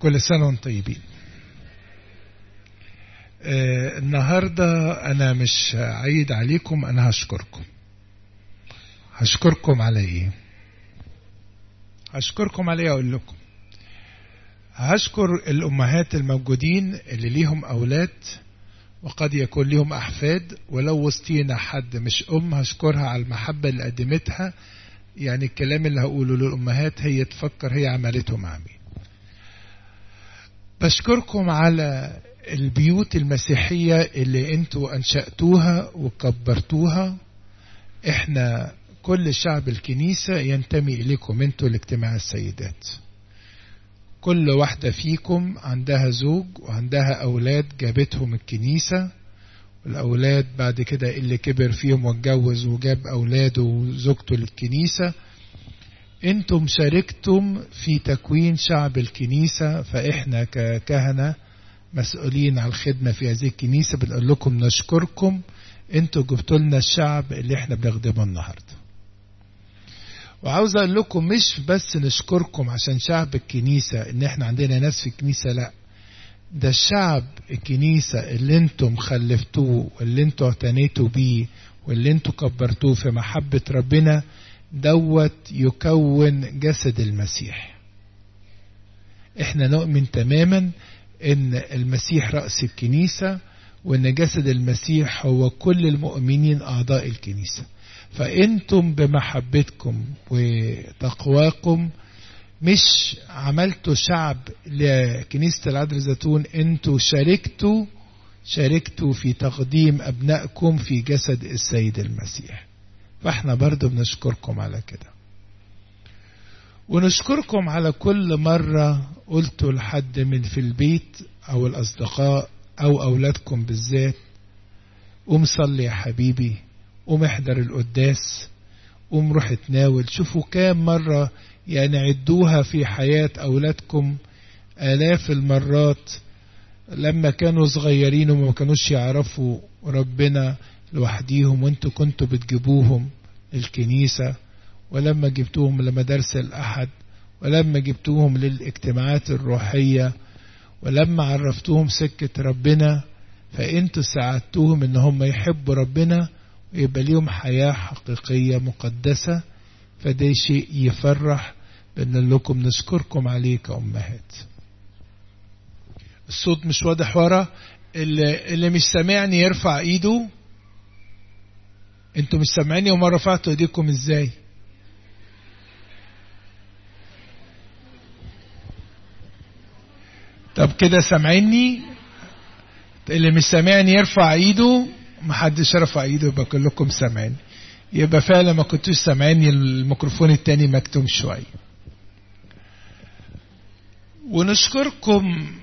كل سنة وانتم طيبين آه النهاردة أنا مش عيد عليكم أنا هشكركم هشكركم على إيه هشكركم على إيه أقول لكم هشكر الأمهات الموجودين اللي ليهم أولاد وقد يكون ليهم أحفاد ولو وسطينا حد مش أم هشكرها على المحبة اللي قدمتها يعني الكلام اللي هقوله للأمهات هي تفكر هي عملته مع مين بشكركم على البيوت المسيحية اللي انتوا أنشأتوها وكبرتوها احنا كل شعب الكنيسة ينتمي إليكم انتوا لاجتماع السيدات كل واحدة فيكم عندها زوج وعندها أولاد جابتهم الكنيسة والأولاد بعد كده اللي كبر فيهم واتجوز وجاب أولاده وزوجته للكنيسة انتم شاركتم في تكوين شعب الكنيسة فإحنا ككهنة مسؤولين على الخدمة في هذه الكنيسة بنقول لكم نشكركم انتوا جبتوا لنا الشعب اللي احنا بنخدمه النهارده وعاوز اقول لكم مش بس نشكركم عشان شعب الكنيسة ان احنا عندنا ناس في الكنيسة لا ده الشعب الكنيسة اللي انتم خلفتوه واللي انتوا اعتنيتوا بيه واللي انتوا كبرتوه في محبة ربنا دوت يكون جسد المسيح احنا نؤمن تماما ان المسيح رأس الكنيسة وان جسد المسيح هو كل المؤمنين اعضاء الكنيسة فانتم بمحبتكم وتقواكم مش عملتوا شعب لكنيسة العذراء زيتون انتوا شاركتوا شاركتوا في تقديم ابنائكم في جسد السيد المسيح فاحنا برضو بنشكركم على كده ونشكركم على كل مرة قلتوا لحد من في البيت او الاصدقاء او اولادكم بالذات قوم صلي يا حبيبي قوم احضر القداس قوم روح تناول شوفوا كام مرة يعني عدوها في حياة أولادكم آلاف المرات لما كانوا صغيرين وما كانوش يعرفوا ربنا لوحديهم وانتوا كنتوا بتجيبوهم الكنيسة ولما جبتوهم لمدارس الأحد ولما جبتوهم للاجتماعات الروحية ولما عرفتوهم سكة ربنا فانتوا ساعدتوهم ان هم يحبوا ربنا ويبقى ليهم حياة حقيقية مقدسة فده شيء يفرح بأن لكم نشكركم عليه كأمهات الصوت مش واضح ورا اللي, اللي مش سامعني يرفع ايده انتوا مش سامعيني وما رفعتوا ايديكم ازاي طب كده سامعيني اللي مش سامعني يرفع ايده محدش رفع ايده يبقى كلكم سامعين يبقى فعلا ما كنتوش سامعيني الميكروفون التاني مكتوم شوية ونشكركم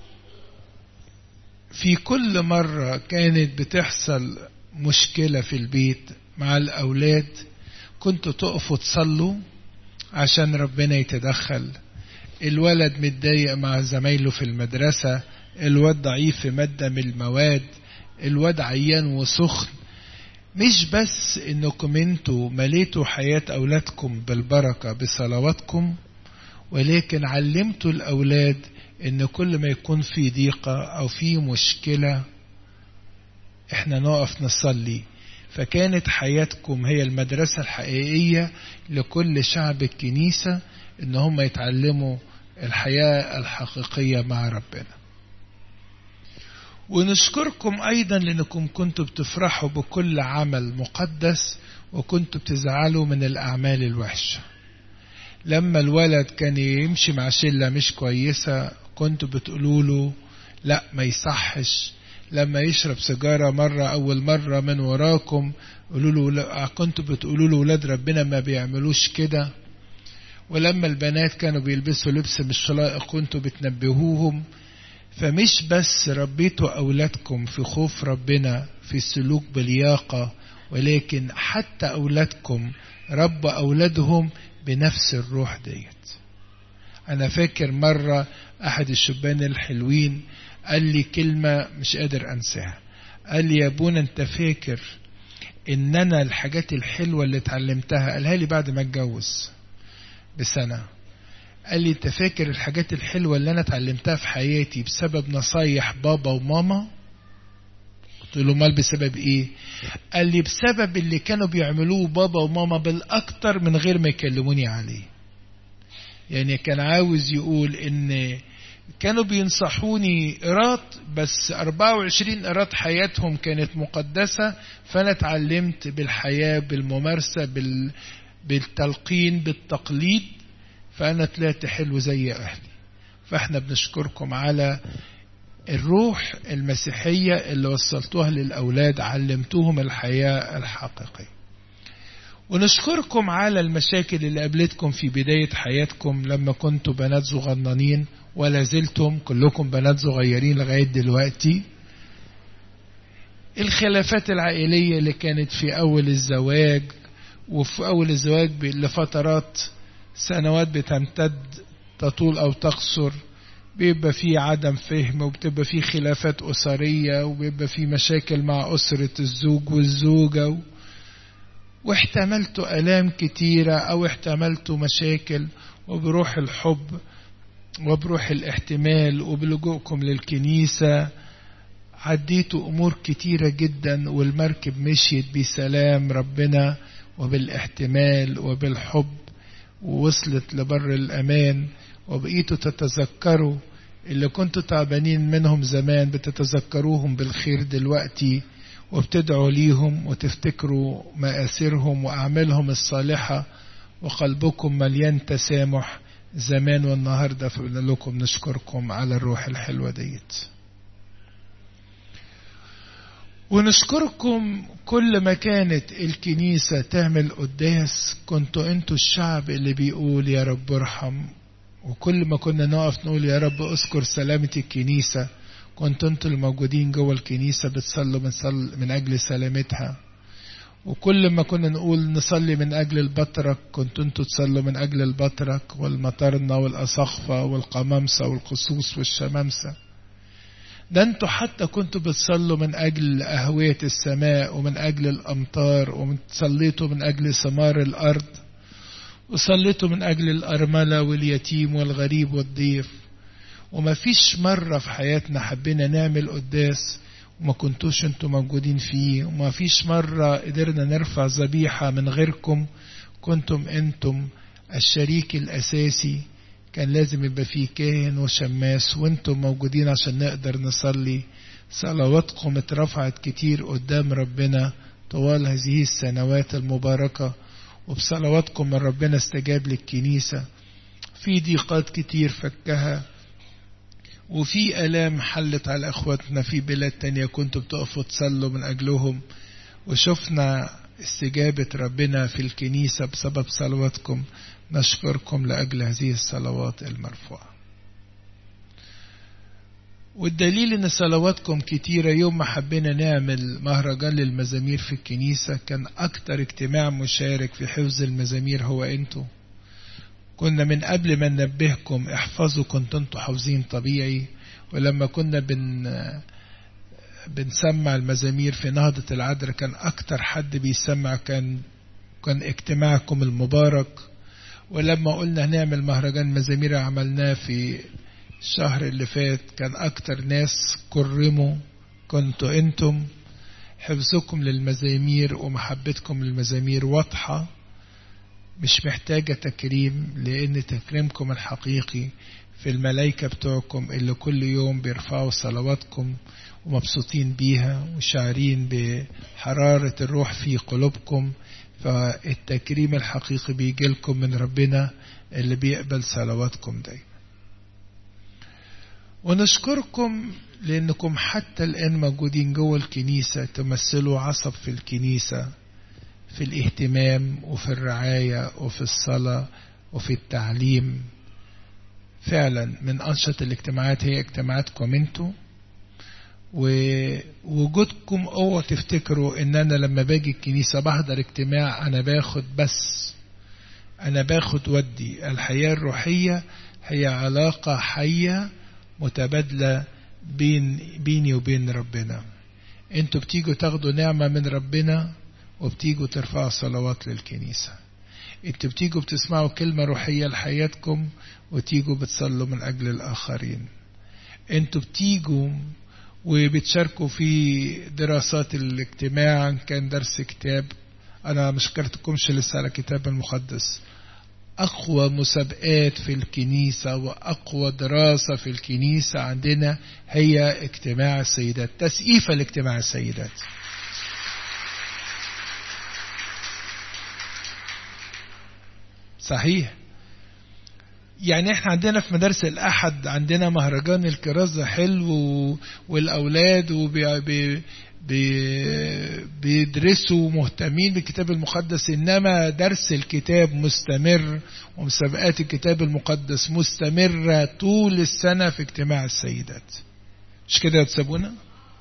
في كل مرة كانت بتحصل مشكلة في البيت مع الأولاد كنتوا تقفوا تصلوا عشان ربنا يتدخل الولد متضايق مع زمايله في المدرسة الواد ضعيف في مادة من المواد الواد عيان وسخن مش بس انكم انتوا مليتوا حياة اولادكم بالبركة بصلواتكم ولكن علمتوا الاولاد ان كل ما يكون في ضيقة او في مشكلة احنا نقف نصلي فكانت حياتكم هي المدرسة الحقيقية لكل شعب الكنيسة ان هم يتعلموا الحياة الحقيقية مع ربنا ونشكركم أيضا لأنكم كنتوا بتفرحوا بكل عمل مقدس وكنتوا بتزعلوا من الأعمال الوحشة لما الولد كان يمشي مع شلة مش كويسة كنتوا بتقولوا له لا ما يصحش لما يشرب سيجارة مرة أول مرة من وراكم قولوا له كنتوا بتقولوا له ولاد ربنا ما بيعملوش كده ولما البنات كانوا بيلبسوا لبس مش لائق كنتوا بتنبهوهم فمش بس ربيتوا أولادكم في خوف ربنا في السلوك بلياقة ولكن حتى أولادكم ربوا أولادهم بنفس الروح ديت أنا فاكر مرة أحد الشبان الحلوين قال لي كلمة مش قادر أنساها قال لي يا ابونا أنت فاكر إن أنا الحاجات الحلوة اللي اتعلمتها قالها لي بعد ما اتجوز بسنة قال لي انت فاكر الحاجات الحلوة اللي انا اتعلمتها في حياتي بسبب نصايح بابا وماما قلت له مال بسبب ايه قال لي بسبب اللي كانوا بيعملوه بابا وماما بالاكتر من غير ما يكلموني عليه يعني كان عاوز يقول ان كانوا بينصحوني قراط بس 24 قراط حياتهم كانت مقدسة فأنا اتعلمت بالحياة بالممارسة بال... بالتلقين بالتقليد فأنا طلعت حلو زي أهلي فاحنا بنشكركم على الروح المسيحية اللي وصلتوها للأولاد علمتوهم الحياة الحقيقية ونشكركم على المشاكل اللي قابلتكم في بداية حياتكم لما كنتوا بنات صغننين ولا زلتم كلكم بنات صغيرين لغاية دلوقتي الخلافات العائلية اللي كانت في أول الزواج وفي أول الزواج لفترات سنوات بتمتد تطول أو تقصر بيبقى في عدم فهم وبتبقى في خلافات أسرية وبيبقى في مشاكل مع أسرة الزوج والزوجة و... واحتملتوا آلام كتيرة أو احتملتوا مشاكل وبروح الحب وبروح الاحتمال وبلجوءكم للكنيسة عديتوا أمور كتيرة جدا والمركب مشيت بسلام ربنا وبالاحتمال وبالحب ووصلت لبر الأمان وبقيتوا تتذكروا اللي كنتوا تعبانين منهم زمان بتتذكروهم بالخير دلوقتي وبتدعوا ليهم وتفتكروا مآثرهم وأعمالهم الصالحة وقلبكم مليان تسامح زمان والنهاردة فقلنا لكم نشكركم على الروح الحلوة ديت ونشكركم كل ما كانت الكنيسة تعمل قداس كنتوا انتوا الشعب اللي بيقول يا رب ارحم وكل ما كنا نقف نقول يا رب اذكر سلامة الكنيسة كنتوا انتوا الموجودين جوه الكنيسة بتصلوا من, صل من أجل سلامتها وكل ما كنا نقول نصلي من أجل البطرك كنتوا انتوا تصلوا من أجل البطرك والمطرنة والأصخفة والقمامسة والقصوص والشمامسة ده انتوا حتى كنتوا بتصلوا من أجل أهوية السماء ومن أجل الأمطار وصليتوا من أجل ثمار الأرض وصليتوا من أجل الأرملة واليتيم والغريب والضيف وما فيش مرة في حياتنا حبينا نعمل قداس وما كنتوش انتوا موجودين فيه وما فيش مرة قدرنا نرفع ذبيحة من غيركم كنتم انتم الشريك الأساسي كان لازم يبقى فيه كاهن وشماس وانتم موجودين عشان نقدر نصلي صلواتكم اترفعت كتير قدام ربنا طوال هذه السنوات المباركة وبصلواتكم من ربنا استجاب للكنيسة في ضيقات كتير فكها وفي آلام حلت على أخواتنا في بلاد تانية كنتوا بتقفوا تصلوا من أجلهم وشفنا استجابة ربنا في الكنيسة بسبب صلواتكم نشكركم لأجل هذه الصلوات المرفوعة والدليل ان صلواتكم كتيرة يوم ما حبينا نعمل مهرجان للمزامير في الكنيسة كان اكتر اجتماع مشارك في حفظ المزامير هو انتوا كنا من قبل ما ننبهكم احفظوا كنتوا انتوا حافظين طبيعي ولما كنا بن بنسمع المزامير في نهضة العذراء كان أكتر حد بيسمع كان كان اجتماعكم المبارك ولما قلنا هنعمل مهرجان مزامير عملناه في الشهر اللي فات كان أكتر ناس كرموا كنتوا أنتم حفظكم للمزامير ومحبتكم للمزامير واضحة مش محتاجة تكريم لأن تكريمكم الحقيقي في الملائكة بتوعكم اللي كل يوم بيرفعوا صلواتكم ومبسوطين بيها وشاعرين بحرارة الروح في قلوبكم فالتكريم الحقيقي بيجي لكم من ربنا اللي بيقبل صلواتكم دايما ونشكركم لأنكم حتى الآن موجودين جوه الكنيسة تمثلوا عصب في الكنيسة في الاهتمام وفي الرعاية وفي الصلاة وفي التعليم فعلا من أنشط الاجتماعات هي اجتماعاتكم انتوا ووجودكم اوعوا تفتكروا ان انا لما باجي الكنيسة بحضر اجتماع انا باخد بس انا باخد ودي الحياة الروحية هي علاقة حية متبادلة بين بيني وبين ربنا انتوا بتيجوا تاخدوا نعمة من ربنا وبتيجوا ترفعوا صلوات للكنيسة انتوا بتيجوا بتسمعوا كلمة روحية لحياتكم وتيجوا بتصلوا من أجل الآخرين انتوا بتيجوا وبتشاركوا في دراسات الاجتماع كان درس كتاب انا ما شكرتكمش لسه على كتاب المقدس اقوى مسابقات في الكنيسة واقوى دراسة في الكنيسة عندنا هي اجتماع السيدات تسقيفة لاجتماع السيدات صحيح يعني احنا عندنا في مدارس الاحد عندنا مهرجان الكرازة حلو والاولاد وبي بي بي بيدرسوا مهتمين بالكتاب المقدس انما درس الكتاب مستمر ومسابقات الكتاب المقدس مستمرة طول السنة في اجتماع السيدات مش كده يا تسابونا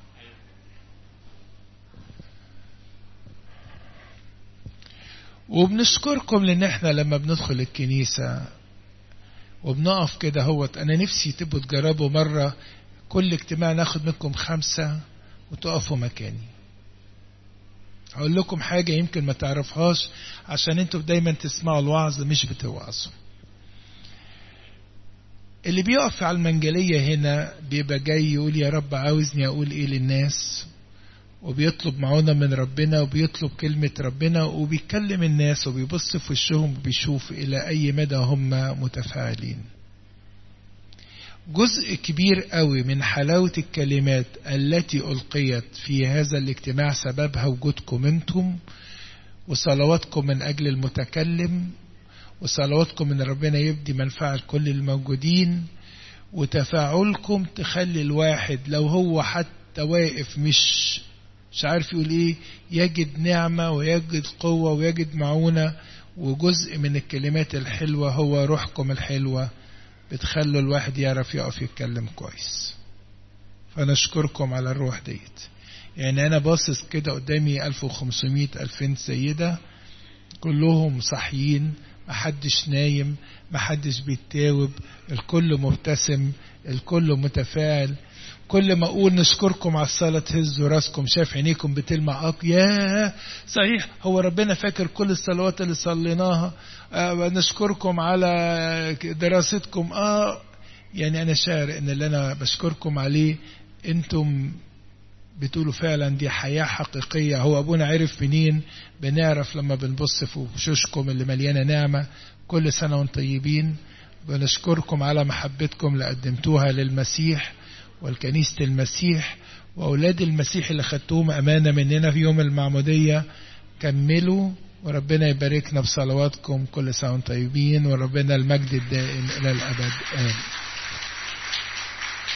وبنشكركم لان احنا لما بندخل الكنيسة وبنقف كده هوت انا نفسي تبقوا تجربوا مرة كل اجتماع ناخد منكم خمسة وتقفوا مكاني هقول لكم حاجة يمكن ما تعرفهاش عشان انتوا دايما تسمعوا الوعظ مش بتوعظوا اللي بيقف على المنجلية هنا بيبقى جاي يقول يا رب عاوزني اقول ايه للناس وبيطلب معونة من ربنا وبيطلب كلمة ربنا وبيكلم الناس وبيبص في وشهم وبيشوف إلى أي مدى هم متفاعلين جزء كبير قوي من حلاوة الكلمات التي ألقيت في هذا الاجتماع سببها وجودكم انتم وصلواتكم من أجل المتكلم وصلواتكم ان ربنا يبدي منفعة لكل الموجودين وتفاعلكم تخلي الواحد لو هو حتى واقف مش مش عارف يقول ايه يجد نعمة ويجد قوة ويجد معونة وجزء من الكلمات الحلوة هو روحكم الحلوة بتخلوا الواحد يعرف يقف يتكلم كويس فنشكركم على الروح ديت يعني انا باصص كده قدامي 1500 2000 سيدة كلهم صاحيين محدش نايم محدش بيتاوب الكل مبتسم الكل متفاعل كل ما اقول نشكركم على الصلاة تهزوا راسكم شاف عينيكم بتلمع اب يا صحيح هو ربنا فاكر كل الصلوات اللي صليناها آه نشكركم على دراستكم اه يعني انا شاعر ان اللي انا بشكركم عليه انتم بتقولوا فعلا دي حياة حقيقية هو أبونا عرف منين بنعرف لما بنبص في وشوشكم اللي مليانة نعمة كل سنة وانتم طيبين بنشكركم على محبتكم اللي قدمتوها للمسيح والكنيسة المسيح وأولاد المسيح اللي خدتوهم أمانة مننا في يوم المعمودية كملوا وربنا يباركنا بصلواتكم كل سنة وانتم طيبين وربنا المجد الدائم إلى الأبد آمين